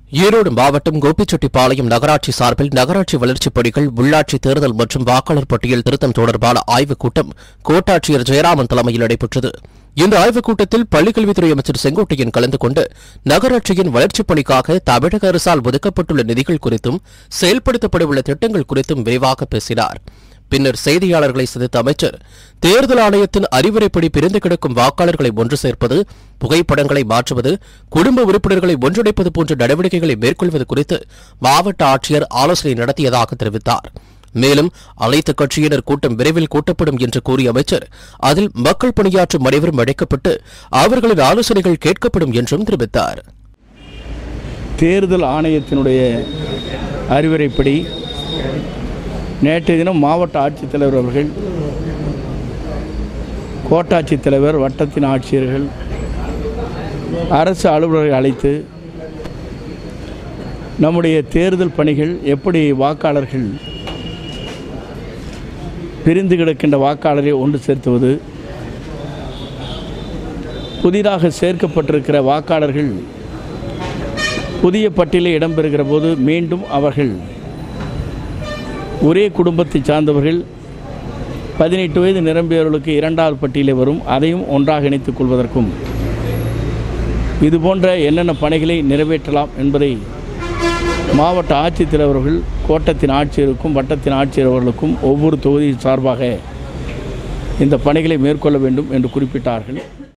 ஈரோடு மாவட்டம் கோபிச்செட்டிப்பாளையம் நகராட்சி சார்பில் நகராட்சி வளர்ச்சிப் பணிகள் உள்ளாட்சி தேர்தல் மற்றும் வாக்காளர் பட்டியல் திருத்தம் தொடர்பான ஆய்வுக் கூட்டம் கோட்டாட்சியர் ஜெயராமன் தலைமையில் நடைபெற்றது இந்த ஆய்வுக் கூட்டத்தில் பள்ளிக்கல்வித்துறை அமைச்சர் செங்கோட்டையன் கலந்து கொண்டு நகராட்சியின் வளர்ச்சிப் பணிக்காக தமிழக அரசால் ஒதுக்கப்பட்டுள்ள நிதிகள் குறித்தும் செயல்படுத்தப்படவுள்ள திட்டங்கள் குறித்தும் விரிவாக பேசினார் பின்னர் செய்தியாளர்களை சந்தித்த அமைச்சர் தேர்தல் ஆணையத்தின் அறிவுரைப்படி பிரிந்து கிடக்கும் வாக்காளர்களை ஒன்று சேர்ப்பது புகைப்படங்களை மாற்றுவது குடும்ப உறுப்பினர்களை ஒன்றிணைப்பது போன்ற நடவடிக்கைகளை மேற்கொள்வது குறித்து மாவட்ட ஆட்சியர் ஆலோசனை நடத்தியதாக தெரிவித்தார் மேலும் அனைத்து கட்சியினர் கூட்டம் விரைவில் கூட்டப்படும் என்று கூறிய அமைச்சர் அதில் மக்கள் பணியாற்றும் அனைவரும் அழைக்கப்பட்டு அவர்களின் ஆலோசனைகள் கேட்கப்படும் என்றும் தெரிவித்தார் தேர்தல் ஆணையத்தினுடைய அறிவுரைப்படி நேற்றைய தினம் மாவட்ட ஆட்சித்தலைவர் அவர்கள் கோட்டாட்சித் தலைவர் வட்டத்தின் ஆட்சியர்கள் அரசு அலுவலர்களை அழைத்து நம்முடைய தேர்தல் பணிகள் எப்படி வாக்காளர்கள் பிரிந்து கிடக்கின்ற வாக்காளரை ஒன்று சேர்த்துவது புதிதாக சேர்க்கப்பட்டிருக்கிற வாக்காளர்கள் புதிய பட்டியலில் இடம்பெறுகிற போது மீண்டும் அவர்கள் ஒரே குடும்பத்தை சார்ந்தவர்கள் பதினெட்டு வயது நிரம்பியவர்களுக்கு இரண்டாவது பட்டியலே வரும் அதையும் ஒன்றாக இணைத்துக் கொள்வதற்கும் இது போன்ற என்னென்ன பணிகளை நிறைவேற்றலாம் என்பதை மாவட்ட ஆட்சித்தலைவர்கள் கோட்டத்தின் ஆட்சியருக்கும் வட்டத்தின் ஆட்சியர் அவர்களுக்கும் ஒவ்வொரு தொகுதியின் சார்பாக இந்த பணிகளை மேற்கொள்ள வேண்டும் என்று குறிப்பிட்டார்கள்